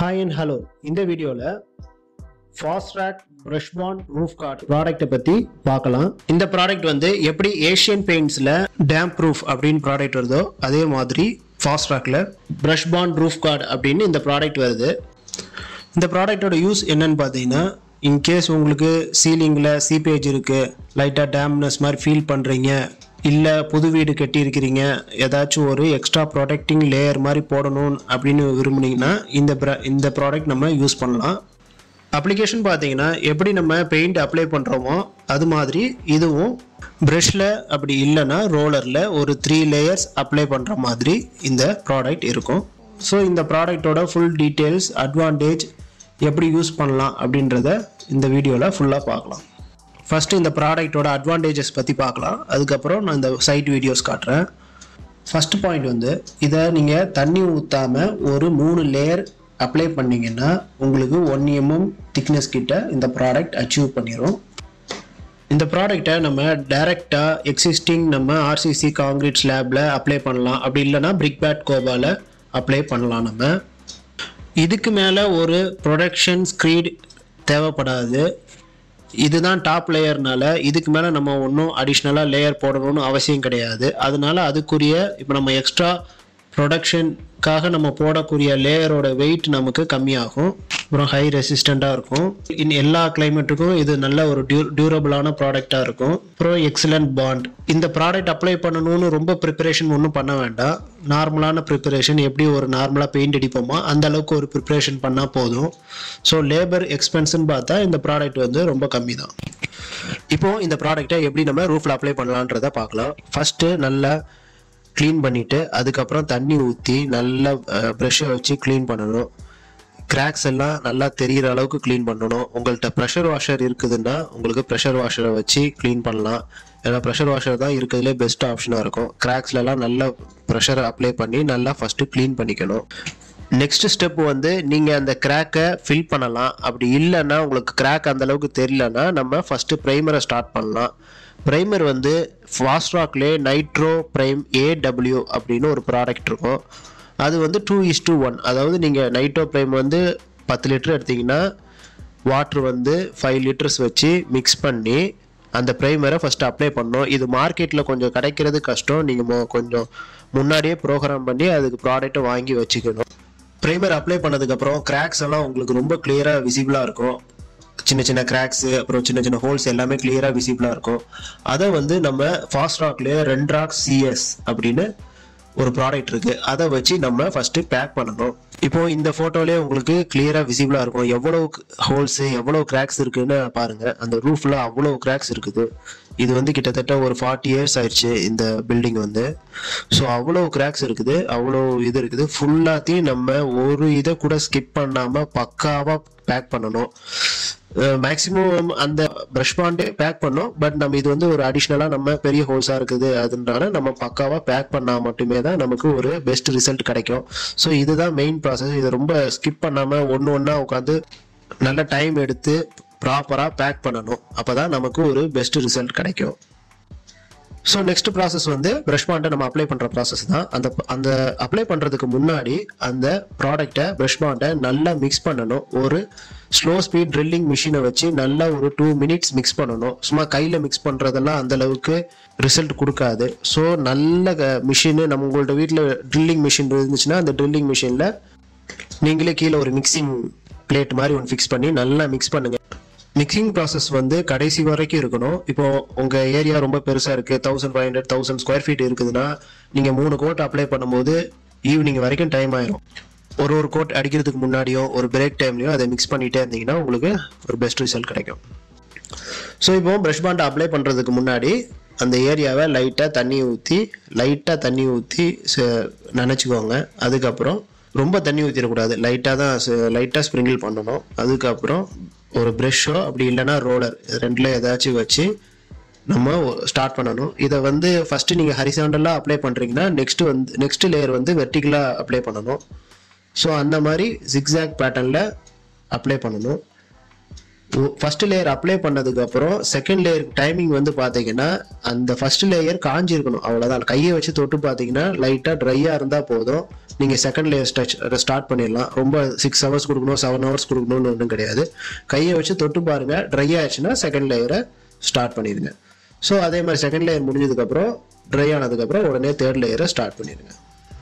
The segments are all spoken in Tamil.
ஹாய் அண்ட் ஹலோ இந்த வீடியோவில் Fastrack brush bond roof guard ப்ராடக்ட்டை பற்றி பார்க்கலாம் இந்த ப்ராடக்ட் வந்து எப்படி ஏஷியன் பெயிண்ட்ஸில் டேம் ப்ரூஃப் அப்படின்னு ப்ராடக்ட் வருதோ அதே மாதிரி ஃபாஸ்ட்ராக்ல ப்ரஷ் பாண்ட் ரூஃப் கார்டு அப்படின்னு இந்த ப்ராடக்ட் வருது இந்த ப்ராடக்ட்டோட யூஸ் என்னன்னு பார்த்தீங்கன்னா இன்கேஸ் உங்களுக்கு சீலிங்கில் சீப்பேஜ் இருக்குது லைட்டாக டேம்னஸ் மாதிரி ஃபீல் பண்ணுறீங்க இல்லை புது வீடு கட்டியிருக்கிறீங்க ஏதாச்சும் ஒரு எக்ஸ்ட்ரா ப்ரொடெக்டிங் லேயர் மாதிரி போடணும் அப்படின்னு விரும்புனீங்கன்னா இந்த ப்ர இந்த ப்ராடக்ட் நம்ம யூஸ் பண்ணலாம் அப்ளிகேஷன் பார்த்தீங்கன்னா எப்படி நம்ம பெயிண்ட் அப்ளை பண்ணுறோமோ அது மாதிரி இதுவும் ப்ரஷில் அப்படி இல்லைன்னா ரோலரில் ஒரு த்ரீ லேயர்ஸ் அப்ளை பண்ணுற மாதிரி இந்த ப்ராடக்ட் இருக்கும் ஸோ இந்த ப்ராடக்டோட ஃபுல் டீட்டெயில்ஸ் அட்வான்டேஜ் எப்படி யூஸ் பண்ணலாம் அப்படின்றத இந்த வீடியோவில் ஃபுல்லாக பார்க்கலாம் ஃபஸ்ட்டு இந்த ப்ராடக்டோட அட்வான்டேஜஸ் பற்றி பார்க்கலாம் அதுக்கப்புறம் நான் இந்த சைட் வீடியோஸ் காட்டுறேன் ஃபஸ்ட்டு பாயிண்ட் வந்து இதை நீங்கள் தண்ணி ஊற்றாமல் ஒரு மூணு லேயர் அப்ளை பண்ணீங்கன்னா உங்களுக்கு ஒன் எம்எம் திக்னஸ் கிட்ட இந்த ப்ராடக்ட் அச்சீவ் பண்ணிடும் இந்த ப்ராடக்டை நம்ம டைரெக்டாக எக்ஸிஸ்டிங் நம்ம ஆர்சிசி காங்கிரீட் ஸ்லாபில் அப்ளை பண்ணலாம் அப்படி இல்லைன்னா பிரிக் பேட் கோபாவில் அப்ளை பண்ணலாம் நம்ம இதுக்கு மேலே ஒரு ப்ரொடக்ஷன் ஸ்க்ரீட் தேவைப்படாது இதுதான் டாப் லேயர்னால இதுக்கு மேலே நம்ம ஒன்றும் அடிஷ்னலாக லேயர் போடணும்னு அவசியம் கிடையாது அதனால அதுக்குரிய இப்போ நம்ம எக்ஸ்ட்ரா ப்ரொடக்ஷனுக்காக நம்ம போடக்கூடிய லேயரோட வெயிட் நமக்கு கம்மியாகும் அப்புறம் ஹை ரெசிஸ்டண்ட்டாக இருக்கும் இன் எல்லா கிளைமேட்டுக்கும் இது நல்ல ஒரு டியூ டியூரபிளான ப்ராடக்டாக இருக்கும் அப்புறம் எக்ஸலண்ட் பாண்ட் இந்த ப்ராடக்ட் அப்ளை பண்ணணும்னு ரொம்ப ப்ரிப்பரேஷன் ஒன்றும் பண்ண வேண்டாம் நார்மலான ப்ரிப்பரேஷன் எப்படி ஒரு நார்மலாக பெயிண்ட் அடிப்போமோ அந்த அளவுக்கு ஒரு ப்ரிப்பரேஷன் பண்ணால் போதும் ஸோ லேபர் எக்ஸ்பென்ஸ்னு பார்த்தா இந்த ப்ராடக்ட் வந்து ரொம்ப கம்மி தான் இப்போ இந்த ப்ராடக்ட்டை எப்படி நம்ம ரூஃபில் அப்ளை பண்ணலான்றத பார்க்கலாம் ஃபஸ்ட்டு நல்லா க்ளீன் பண்ணிவிட்டு அதுக்கப்புறம் தண்ணி ஊற்றி நல்லா ப்ரெஷ்ஷை வச்சு க்ளீன் பண்ணணும் கிராக்ஸ் எல்லாம் நல்லா தெரிகிற அளவுக்கு க்ளீன் பண்ணணும் உங்கள்கிட்ட ப்ரெஷர் வாஷர் இருக்குதுன்னா உங்களுக்கு ப்ரெஷர் வாஷரை வச்சு க்ளீன் பண்ணலாம் ஏன்னா ப்ரெஷர் வாஷர் தான் இருக்கிறதுலே பெஸ்ட் ஆப்ஷனாக இருக்கும் கிராக்ஸ்லலாம் நல்லா ப்ரெஷரை அப்ளை பண்ணி நல்லா ஃபஸ்ட்டு க்ளீன் பண்ணிக்கணும் நெக்ஸ்ட் ஸ்டெப் வந்து நீங்கள் அந்த கிராக்கை ஃபில் பண்ணலாம் அப்படி இல்லைன்னா உங்களுக்கு கிராக் அந்த அளவுக்கு தெரியலன்னா நம்ம ஃபஸ்ட்டு ப்ரைமரை ஸ்டார்ட் பண்ணலாம் ப்ரைமர் வந்து ஃபாஸ்ட்ராக்லே நைட்ரோ ப்ரைம் ஏடபிள்யூ அப்படின்னு ஒரு ப்ராடக்ட் இருக்கும் அது வந்து டூ இஸ் டூ ஒன் அதாவது நீங்கள் நைட்ரோ ப்ரைம் வந்து பத்து லிட்டர் எடுத்தீங்கன்னா வாட்ரு வந்து ஃபைவ் லிட்டர்ஸ் வச்சு மிக்ஸ் பண்ணி அந்த ப்ரைமரை ஃபஸ்ட்டு அப்ளை பண்ணணும் இது மார்க்கெட்டில் கொஞ்சம் கிடைக்கிறது கஷ்டம் நீங்கள் கொஞ்சம் முன்னாடியே ப்ரோக்ராம் பண்ணி அதுக்கு ப்ராடக்ட்டை வாங்கி வச்சுக்கணும் ப்ரைமர் அப்ளை பண்ணதுக்கப்புறம் கிராக்ஸ் எல்லாம் உங்களுக்கு ரொம்ப கிளியராக விசிபிளாக இருக்கும் சின்ன சின்ன கிராக்ஸு அப்புறம் சின்ன சின்ன ஹோல்ஸ் எல்லாமே கிளியராக விசிபிளாக இருக்கும் அதை வந்து நம்ம ஃபாஸ்ட் ராக்லேயே ரெண்ட்ராக் சிஎஸ் அப்படின்னு ஒரு ப்ராடக்ட் இருக்குது அதை வச்சு நம்ம ஃபஸ்ட்டு பேக் பண்ணணும் இப்போ இந்த ஃபோட்டோலேயே உங்களுக்கு கிளியராக விசிபிளாக இருக்கும் எவ்வளோ ஹோல்ஸு எவ்வளோ கிராக்ஸ் இருக்குன்னு பாருங்கள் அந்த ரூஃபில் அவ்வளோ கிராக்ஸ் இருக்குது இது வந்து கிட்டத்தட்ட ஒரு ஃபார்ட்டி இயர்ஸ் ஆயிடுச்சு இந்த பில்டிங் வந்து ஸோ அவ்வளோ கிராக்ஸ் இருக்குது அவ்வளோ இது இருக்குது ஃபுல்லாத்தையும் நம்ம ஒரு இதை கூட ஸ்கிப் பண்ணாமல் பக்காவாக பேக் பண்ணணும் மேக்ஸிமம் அந்த ப்ரஷ் பாண்டே பேக் பண்ணோம் பட் நம்ம இது வந்து ஒரு அடிஷ்னலாக நம்ம பெரிய ஹோல்ஸாக இருக்குது அதனால நம்ம பக்காவாக பேக் பண்ணால் மட்டுமே தான் நமக்கு ஒரு பெஸ்ட் ரிசல்ட் கிடைக்கும் ஸோ இதுதான் மெயின் ப்ராசஸ் இதை ரொம்ப ஸ்கிப் பண்ணாமல் ஒன்று ஒன்றா உட்காந்து நல்ல டைம் எடுத்து ப்ராப்பராக பேக் பண்ணணும் அப்போ தான் நமக்கு ஒரு பெஸ்ட் ரிசல்ட் கிடைக்கும் ஸோ நெக்ஸ்ட் ப்ராசஸ் வந்து ப்ரஷ் பாண்டை நம்ம அப்ளை பண்ணுற ப்ராசஸ் தான் அந்த அந்த அப்ளை பண்ணுறதுக்கு முன்னாடி அந்த ப்ராடக்டை ப்ரஷ் பாண்டை நல்லா மிக்ஸ் பண்ணணும் ஒரு ஸ்லோ ஸ்பீட் ட்ரில்லிங் மிஷினை வச்சு நல்லா ஒரு டூ மினிட்ஸ் மிக்ஸ் பண்ணணும் சும்மா கையில் மிக்ஸ் பண்ணுறதெல்லாம் அந்த அளவுக்கு ரிசல்ட் கொடுக்காது ஸோ நல்ல மிஷினு நம்ம உங்கள்ட்ட வீட்டில் ட்ரில்லிங் மிஷின் இருந்துச்சுன்னா அந்த ட்ரில்லிங் மிஷினில் நீங்களே கீழே ஒரு மிக்சிங் பிளேட் மாதிரி ஒன்று ஃபிக்ஸ் பண்ணி நல்லா மிக்ஸ் பண்ணுங்கள் மிக்சிங் ப்ராசஸ் வந்து கடைசி வரைக்கும் இருக்கணும் இப்போ உங்கள் ஏரியா ரொம்ப பெருசாக இருக்குது thousand five hundred thousand square feet இருக்குதுன்னா நீங்கள் மூணு கோட் அப்ளை பண்ணும்போது ஈவினிங் வரைக்கும் டைம் ஆயிரும் ஒரு ஒரு கோட் அடிக்கிறதுக்கு முன்னாடியோ ஒரு பிரேக் டைம்லையோ அதை மிக்ஸ் பண்ணிகிட்டே இருந்தீங்கன்னா உங்களுக்கு ஒரு பெஸ்ட் ரிசல்ட் கிடைக்கும் ஸோ இப்போ ப்ரஷ் பாண்டை அப்ளை பண்ணுறதுக்கு முன்னாடி அந்த ஏரியாவை லைட்டாக தண்ணி ஊற்றி லைட்டாக தண்ணி ஊற்றி நினச்சிக்கோங்க அதுக்கப்புறம் ரொம்ப தண்ணி ஊற்றிடக்கூடாது லைட்டாக தான் லைட்டாக ஸ்ப்ரிங்கிள் பண்ணணும் அதுக்கப்புறம் ஒரு ப்ரெஷ்ஷோ அப்படி இல்லைன்னா ரோலர் ரெண்டில் ஏதாச்சும் வச்சு நம்ம ஸ்டார்ட் பண்ணணும் இதை வந்து ஃபஸ்ட்டு நீங்கள் ஹரிசாண்டலாக அப்ளை பண்ணுறீங்கன்னா நெக்ஸ்ட்டு வந்து நெக்ஸ்ட் லேயர் வந்து வெர்டிகலாக அப்ளை பண்ணணும் ஸோ அந்த மாதிரி ஜிக்ஸாக் பேட்டர்னில் அப்ளை பண்ணணும் ஃபர்ஸ்ட் லேயர் அப்ளை பண்ணதுக்கு அப்புறம் செகண்ட் லேயர் டைமிங் வந்து பார்த்தீங்கன்னா அந்த ஃபர்ஸ்ட் லேயர் காஞ்சிருக்கணும் அவ்வளோதான் கையை வச்சு தொட்டு பார்த்தீங்கன்னா லைட்டாக ட்ரையாக இருந்தால் போதும் நீங்கள் செகண்ட் லேயர் ஸ்டச் ஸ்டார்ட் பண்ணிடலாம் ரொம்ப சிக்ஸ் ஹவர்ஸ் கொடுக்கணும் செவன் ஹவர்ஸ் கொடுக்கணும்னு ஒன்றும் கிடையாது கையை வச்சு தொட்டு பாருங்க ட்ரை ஆயிடுச்சுன்னா செகண்ட் லேயரை ஸ்டார்ட் பண்ணிடுங்க ஸோ அதே மாதிரி செகண்ட் லேயர் முடிஞ்சதுக்கப்புறம் ட்ரை ஆனதுக்கப்புறம் உடனே தேர்ட் லேயரை ஸ்டார்ட் பண்ணிடுங்க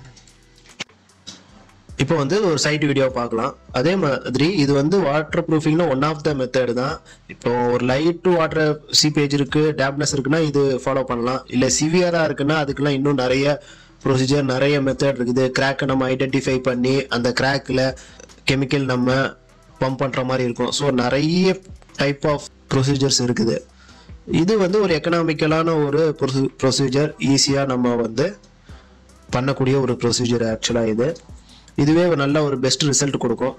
இப்போ வந்து ஒரு சைட் வீடியோ பார்க்கலாம் அதே மாதிரி இது வந்து வாட்டர் ப்ரூஃபிங்ல ஒன் ஆஃப் த மெத்தட் தான் இப்போ ஒரு லைட் டு வாட்டர் சீப்பேஜ் இருக்கு டேப்னஸ் இருக்குன்னா இது ஃபாலோ பண்ணலாம் இல்லை சிவியரா இருக்குன்னா அதுக்கெல்லாம் இன்னும் நிறைய ப்ரொசீஜர் நிறைய மெத்தட் இருக்குது கிராக்கை நம்ம ஐடென்டிஃபை பண்ணி அந்த கிராக்கில் கெமிக்கல் நம்ம பம்ப் பண்ணுற மாதிரி இருக்கும் ஸோ நிறைய டைப் ஆஃப் ப்ரொசீஜர்ஸ் இருக்குது இது வந்து ஒரு எக்கனாமிக்கலான ஒரு ப்ரொசீஜர் ஈஸியாக நம்ம வந்து பண்ணக்கூடிய ஒரு ப்ரொசீஜர் ஆக்சுவலாக இது இதுவே ஒரு நல்ல ஒரு பெஸ்ட் ரிசல்ட் கொடுக்கும்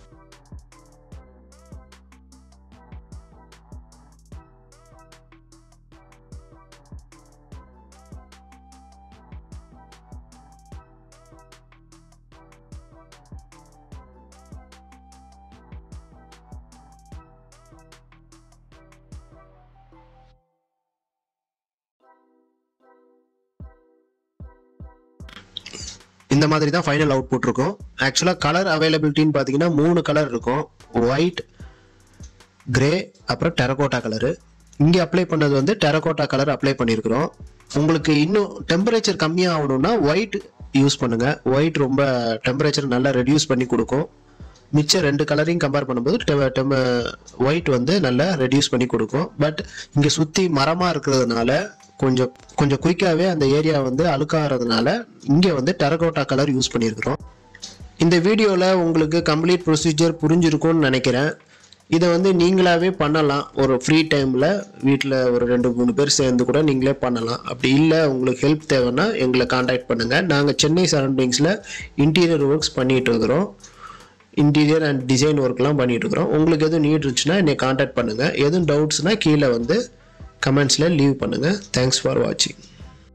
இந்த மாதிரி தான் ஃபைனல் அவுட்புட் இருக்கும் ஆக்சுவலாக கலர் அவைலபிலிட்டின்னு பார்த்தீங்கன்னா மூணு கலர் இருக்கும் ஒயிட் கிரே அப்புறம் டெரகோட்டா கலரு இங்கே அப்ளை பண்ணது வந்து டெரகோட்டா கலர் அப்ளை பண்ணியிருக்கிறோம் உங்களுக்கு இன்னும் டெம்பரேச்சர் கம்மியாக ஆகணும்னா ஒயிட் யூஸ் பண்ணுங்க ஒயிட் ரொம்ப டெம்பரேச்சர் நல்லா ரெடியூஸ் பண்ணி கொடுக்கும் மிச்சம் ரெண்டு கலரையும் கம்பேர் பண்ணும்போது ஒயிட் வந்து நல்லா ரெடியூஸ் பண்ணி கொடுக்கும் பட் இங்கே சுற்றி மரமாக இருக்கிறதுனால கொஞ்சம் கொஞ்சம் குயிக்காகவே அந்த ஏரியா வந்து அழுக்காகிறதுனால இங்கே வந்து டெரகோட்டா கலர் யூஸ் பண்ணியிருக்கிறோம் இந்த வீடியோவில் உங்களுக்கு கம்ப்ளீட் ப்ரொசீஜர் புரிஞ்சிருக்கும்னு நினைக்கிறேன் இதை வந்து நீங்களாவே பண்ணலாம் ஒரு ஃப்ரீ டைமில் வீட்டில் ஒரு ரெண்டு மூணு பேர் சேர்ந்து கூட நீங்களே பண்ணலாம் அப்படி இல்லை உங்களுக்கு ஹெல்ப் தேவைன்னா எங்களை காண்டாக்ட் பண்ணுங்கள் நாங்கள் சென்னை சரௌண்டிங்ஸில் இன்டீரியர் ஒர்க்ஸ் பண்ணிகிட்டு இருக்கிறோம் இன்டீரியர் அண்ட் டிசைன் ஒர்க்லாம் பண்ணிட்டு இருக்கிறோம் உங்களுக்கு எதுவும் நீட் இருந்துச்சுன்னா என்னை காண்டாக்ட் பண்ணுங்கள் எதுவும் டவுட்ஸ்னால் கீழே வந்து கமெண்ட்ஸில் லீவ் பண்ணுங்கள் தேங்க்ஸ் ஃபார் வாட்சிங்